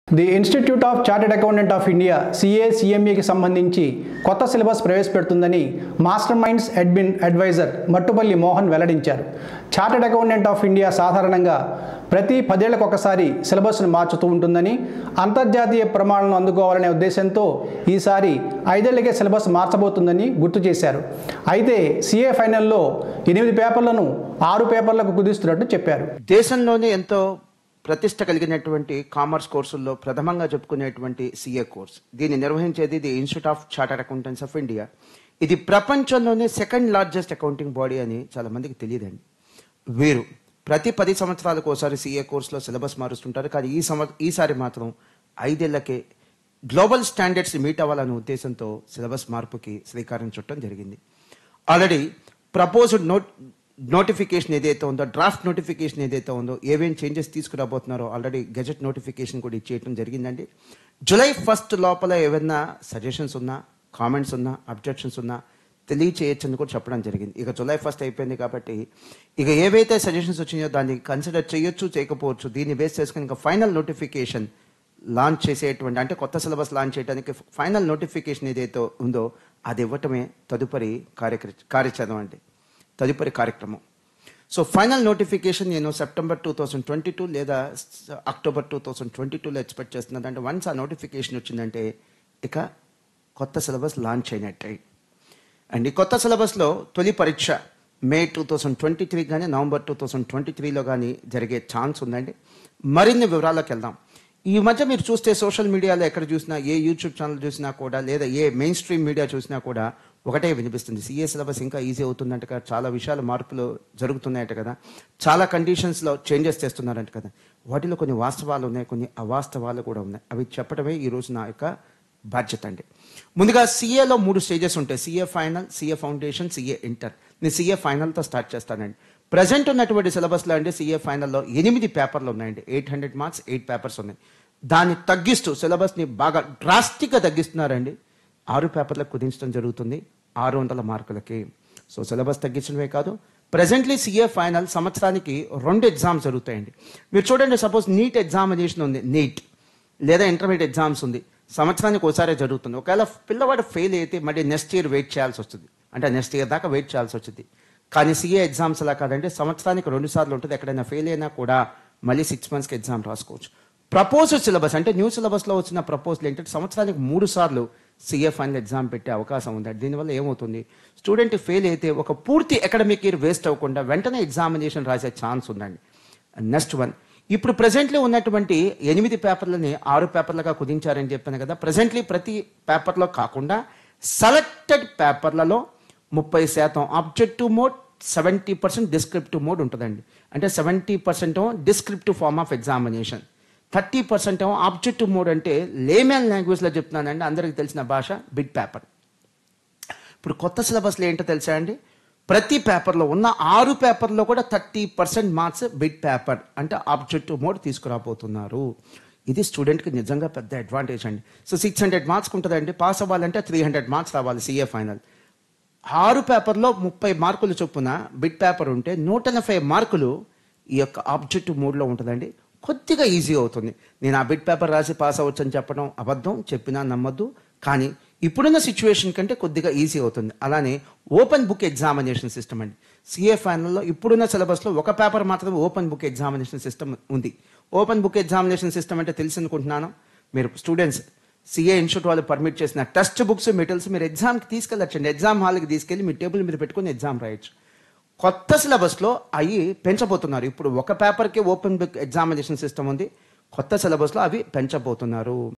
the institute of chartered accountant of India CA సిఎంఏకి సంబంధించి కొత్త సిలబస్ ప్రవేశపెడుతుందని master minds admin advisor Mattupalli Mohan వెల్లడించారు చార్టెడ్ అకౌంటెంట్ ఆఫ్ ఇండియా సాధారణంగా ప్రతి పదేళ్లకు ఒకసారి సిలబస్ను మార్చుతూ ఉంటుందని అంతర్జాతీయ ప్రమాణాలను అందుకోవాలనే ఉద్దేశంతో ఈసారి ఐదేళ్లకే సిలబస్ మార్చబోతుందని గుర్తు చేశారు అయితే సిఏ ఫైనల్లో ఎనిమిది పేపర్లను ఆరు పేపర్లకు కుదిస్తున్నట్టు చెప్పారు దేశంలోనే ఎంతో ప్రతిష్ట కలిగినటువంటి కామర్స్ కోర్సుల్లో ప్రథమంగా చెప్పుకునేటువంటి సిఏ కోర్స్ దీన్ని నిర్వహించేది the institute of chartered accountants of India ఇది ప్రపంచంలోనే సెకండ్ లార్జెస్ట్ అకౌంటింగ్ బాడీ అని చాలా మందికి తెలియదండి వీరు ప్రతి పది సంవత్సరాలకు ఒకసారి సిఏ కోర్సులో సిలబస్ మారుస్తుంటారు కానీ ఈ సంవ ఈసారి మాత్రం ఐదేళ్లకే గ్లోబల్ స్టాండర్డ్స్ మీట్ అవ్వాలనే ఉద్దేశంతో సిలబస్ మార్పుకి శ్రీకారం చుట్టడం జరిగింది ఆల్రెడీ ప్రపోజ్డ్ నోట్ నోటిఫికేషన్ ఏదైతే ఉందో డ్రాఫ్ట్ నోటిఫికేషన్ ఏదైతే ఉందో ఏమేం చేంజెస్ తీసుకురాబోతున్నారో ఆల్రెడీ గెజెట్ నోటిఫికేషన్ కూడా ఇచ్చేయటం జరిగిందండి జూలై ఫస్ట్ లోపల ఏమైనా సజెషన్స్ ఉన్నా కామెంట్స్ ఉన్నా అబ్జెక్షన్స్ ఉన్నా తెలియచేయచ్చని కూడా చెప్పడం జరిగింది ఇక జూలై ఫస్ట్ అయిపోయింది కాబట్టి ఇక ఏవైతే సజెషన్స్ వచ్చినాయో దాన్ని కన్సిడర్ చేయొచ్చు చేయకపోవచ్చు దీన్ని బేస్ చేసుకుని ఇంకా ఫైనల్ నోటిఫికేషన్ లాంచ్ చేసేటువంటి అంటే కొత్త సిలబస్ లాంచ్ చేయడానికి ఫైనల్ నోటిఫికేషన్ ఏదైతే ఉందో అది ఇవ్వటమే తదుపరి కార్యక్ర కార్యాచరణ అంటే తదుపరి కార్యక్రమం సో ఫైనల్ నోటిఫికేషన్ నేను September two thousand twenty two లేదా స- అక్టోబర్ టూ థౌసండ్ ట్వంటీ టూలో ఎక్స్పెక్ట్ చేస్తున్నాను అంటే వన్స్ ఆ నోటిఫికేషన్ వచ్చిందంటే ఇక కొత్త సిలబస్ లాంచ్ అయినట్టే అండ్ ఈ కొత్త సిలబస్లో తొలి పరీక్ష May two thousand twenty three కానీ నవంబర్ టూ థౌసండ్ ట్వంటీ త్రీలో కానీ జరిగే ఛాన్స్ ఉందండి మరిన్ని వివరాల్లోకి వెళ్దాం ఈ మధ్య మీరు చూస్తే సోషల్ మీడియాలో ఎక్కడ చూసినా ఏ యూట్యూబ్ ఛానల్ చూసినా కూడా లేదా ఏ మెయిన్ స్ట్రీమ్ మీడియా చూసినా కూడా ఒకటే వినిపిస్తుంది సిఏ సిలబస్ ఇంకా ఈజీ అవుతుందంట కదా చాలా విషయాలు మార్పులు జరుగుతున్నాయట కదా చాలా కండిషన్స్లో చేంజెస్ చేస్తున్నారంట కదా వాటిలో కొన్ని వాస్తవాలు ఉన్నాయి కొన్ని అవాస్తవాలు కూడా ఉన్నాయి అవి చెప్పడమే ఈ రోజు నా యొక్క బాధ్యత అండి ముందుగా సీఏలో మూడు స్టేజెస్ ఉంటాయి CA final CA foundation CA inter నేను సీఏ ఫైనల్తో స్టార్ట్ చేస్తానండి ప్రజెంట్ ఉన్నటువంటి సిలబస్లో అండి సీఏ ఫైనల్లో ఎనిమిది పేపర్లు ఉన్నాయండి eight hundred marks eight papers ఉన్నాయి దాన్ని తగ్గిస్తూ సిలబస్ని బాగా డ్రాస్టిక్గా తగ్గిస్తున్నారండి ఆరు పేపర్లకు కుదించడం జరుగుతుంది ఆరు వందల మార్కులకి సో సిలబస్ తగ్గించడమే కాదు ప్రజెంట్లీ సీఏ ఫైనల్ సంవత్సరానికి రెండు ఎగ్జామ్స్ జరుగుతాయండి మీరు చూడండి సపోజ్ నీట్ ఎగ్జామినేషన్ ఉంది నీట్ లేదా ఇంటర్మీడియట్ ఎగ్జామ్స్ ఉంది సంవత్సరానికి ఒకసారి జరుగుతుంది ఒకవేళ పిల్లవాడు ఫెయిల్ అయితే మళ్ళీ నెక్స్ట్ ఇయర్ వెయిట్ చేయాల్సి వస్తుంది అంటే నెక్స్ట్ ఇయర్ దాకా వెయిట్ చేయాల్సి వచ్చింది కానీ సీఏ ఎగ్జామ్స్ అలా కాదంటే సంవత్సరానికి రెండు సార్లు ఉంటుంది ఎక్కడైనా ఫెయిల్ అయినా కూడా మళ్ళీ సిక్స్ మంత్స్కి ఎగ్జామ్ రాసుకోవచ్చు ప్రపోజ్డ్ సిలబస్ అంటే న్యూ సిలబస్లో వచ్చిన ప్రపోజల్ ఏంటంటే సంవత్సరానికి మూడు సార్లు సీఏ ఫైనల్ ఎగ్జామ్ పెట్టే అవకాశం ఉంది దీనివల్ల ఏమవుతుంది స్టూడెంట్ ఫెయిల్ అయితే ఒక పూర్తి అకాడమిక్ ఇయర్ వేస్ట్ అవ్వకుండా వెంటనే ఎగ్జామినేషన్ రాసే ఛాన్స్ ఉందండి నెక్స్ట్ వన్ ఇప్పుడు ప్రెసెంట్లీ ఉన్నటువంటి ఎనిమిది పేపర్లని ఆరు పేపర్లుగా కుదించారని చెప్పాను కదా ప్రెసెంట్లీ ప్రతి పేపర్లో కాకుండా సెలెక్టెడ్ పేపర్లలో ముప్పై శాతం objective mode seventy percent descriptive mode ఉంటుందండి అంటే seventy percent descriptive form of examination thirty percent ఏమో ఆబ్జెక్టివ్ మోడ్ అంటే లేమెన్ లాంగ్వేజ్లో చెప్తున్నానండి అందరికీ తెలిసిన భాష బిగ్ పేపర్ ఇప్పుడు కొత్త సిలబస్లో ఏంటో తెలుసా అండి ప్రతి పేపర్లో ఉన్న ఆరు పేపర్లో కూడా thirty percent marks big paper అంటే ఆబ్జెక్టివ్ మోడ్ తీసుకురాబోతున్నారు ఇది స్టూడెంట్కి నిజంగా పెద్ద అడ్వాంటేజ్ అండి సో సిక్స్ హండ్రెడ్ మార్క్స్ ఉంటుందండి పాస్ అవ్వాలంటే త్రీ హండ్రెడ్ మార్క్స్ రావాలి సీఏ ఫైనల్ ఆరు పేపర్లో ముప్పై మార్కులు చొప్పున బిట్ పేపర్ ఉంటే నూట ఎనభై మార్కులు ఈ యొక్క ఆబ్జెక్టివ్ మోడ్లో ఉంటుందండి కొద్దిగా ఈజీ అవుతుంది నేను ఆ బిట్ పేపర్ రాసి పాస్ అవ్వచ్చు అని చెప్పడం అబద్ధం చెప్పినా నమ్మద్దు కానీ ఇప్పుడున్న సిచ్యువేషన్ కంటే కొద్దిగా ఈజీ అవుతుంది అలానే ఓపెన్ బుక్ ఎగ్జామినేషన్ సిస్టమ్ అండి సిఏ ఫైనల్లో ఇప్పుడున్న సిలబస్లో ఒక పేపర్ మాత్రమే ఓపెన్ బుక్ ఎగ్జామినేషన్ సిస్టమ్ ఉంది ఓపెన్ బుక్ ఎగ్జామినేషన్ సిస్టమ్ అంటే తెలిసి అనుకుంటున్నాను మీరు స్టూడెంట్స్ సిఏ ఇన్స్టిట్యూట్ వాళ్ళు పర్మిట్ చేసిన టెక్స్ట్ బుక్స్ మెటీరియల్స్ మీరు ఎగ్జామ్కి తీసుకెళ్ళచ్చండి ఎగ్జామ్ హాల్కి తీసుకెళ్ళి మీ టేబుల్ మీద పెట్టుకొని ఎగ్జామ్ రాయొచ్చు కొత్త సిలబస్లో అవి పెంచబోతున్నారు ఇప్పుడు ఒక పేపర్కి ఓపెన్ బుక్ ఎగ్జామినేషన్ సిస్టమ్ ఉంది కొత్త సిలబస్లో అవి పెంచబోతున్నారు